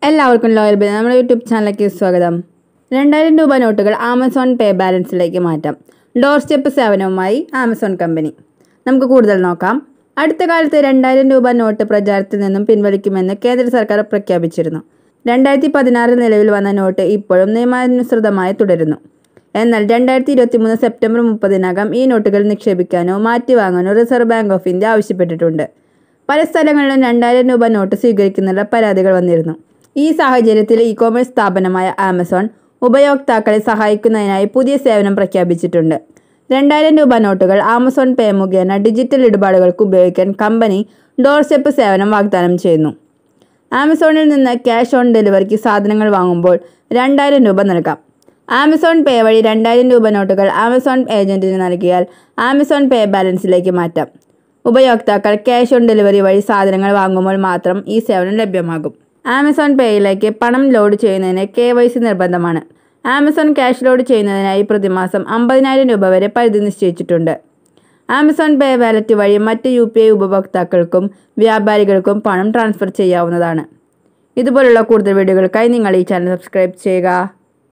എല്ലാവർക്കും ലോയൽ ബി നമ്മുടെ യൂട്യൂബ് ചാനലിലേക്ക് സ്വാഗതം രണ്ടായിരം രൂപ നോട്ടുകൾ ആമസോൺ പേ ബാലൻസിലേക്ക് മാറ്റാം ഡോർ സ്റ്റെപ്പ് സേവനവുമായി ആമസോൺ കമ്പനി നമുക്ക് കൂടുതൽ നോക്കാം അടുത്ത കാലത്ത് രണ്ടായിരം രൂപ നോട്ട് പ്രചാരത്തിൽ നിന്നും പിൻവലിക്കുമെന്ന് കേന്ദ്ര സർക്കാർ പ്രഖ്യാപിച്ചിരുന്നു രണ്ടായിരത്തി പതിനാറിൽ നിലവിൽ വന്ന നോട്ട് ഇപ്പോഴും നിയമാനുസൃതമായി തുടരുന്നു എന്നാൽ രണ്ടായിരത്തി ഇരുപത്തി മൂന്ന് സെപ്റ്റംബർ മുപ്പതിനകം ഈ നോട്ടുകൾ നിക്ഷേപിക്കാനോ മാറ്റിവാങ്ങാനോ റിസർവ് ബാങ്ക് ഓഫ് ഇന്ത്യ ആവശ്യപ്പെട്ടിട്ടുണ്ട് പല സ്ഥലങ്ങളിലും രണ്ടായിരം രൂപ നോട്ട് സ്വീകരിക്കുന്നതിനുള്ള പരാതികൾ വന്നിരുന്നു ഈ സാഹചര്യത്തിൽ ഇ കോമേഴ്സ് സ്ഥാപനമായ ആമസോൺ ഉപയോക്താക്കളെ സഹായിക്കുന്നതിനായി പുതിയ സേവനം പ്രഖ്യാപിച്ചിട്ടുണ്ട് രണ്ടായിരം രൂപ നോട്ടുകൾ ആമസോൺ പേ മുഖേന ഡിജിറ്റൽ ഇടപാടുകൾക്ക് ഉപയോഗിക്കാൻ കമ്പനി ഡോർ സ്റ്റെപ്പ് സേവനം വാഗ്ദാനം ചെയ്യുന്നു ആമസോണിൽ നിന്ന് ക്യാഷ് ഓൺ ഡെലിവറിക്ക് സാധനങ്ങൾ വാങ്ങുമ്പോൾ രണ്ടായിരം രൂപ നൽകാം ആമസോൺ പേ വഴി രണ്ടായിരം രൂപ നോട്ടുകൾ ആമസോൺ ഏജന്റിന് നൽകിയാൽ ആമസോൺ പേ ബാലൻസിലേക്ക് മാറ്റാം ഉപയോക്താക്കൾ ക്യാഷ് ഓൺ ഡെലിവറി വഴി സാധനങ്ങൾ വാങ്ങുമ്പോൾ മാത്രം ഈ സേവനം ലഭ്യമാകും ആമസോൺ പേയിലേക്ക് പണം ലോഡ് ചെയ്യുന്നതിന് കെ വൈ സി നിർബന്ധമാണ് ആമസോൺ ക്യാഷ് ലോഡ് ചെയ്യുന്നതിനായി പ്രതിമാസം അമ്പതിനായിരം രൂപ വരെ പരിധി നിശ്ചയിച്ചിട്ടുണ്ട് ആമസോൺ പേ വാലറ്റ് വഴി മറ്റ് യു പി ഐ ഉപഭോക്താക്കൾക്കും വ്യാപാരികൾക്കും പണം ട്രാൻസ്ഫർ ചെയ്യാവുന്നതാണ് ഇതുപോലുള്ള കൂടുതൽ വീഡിയോകൾക്കായി നിങ്ങൾ ഈ ചാനൽ സബ്സ്ക്രൈബ് ചെയ്യുക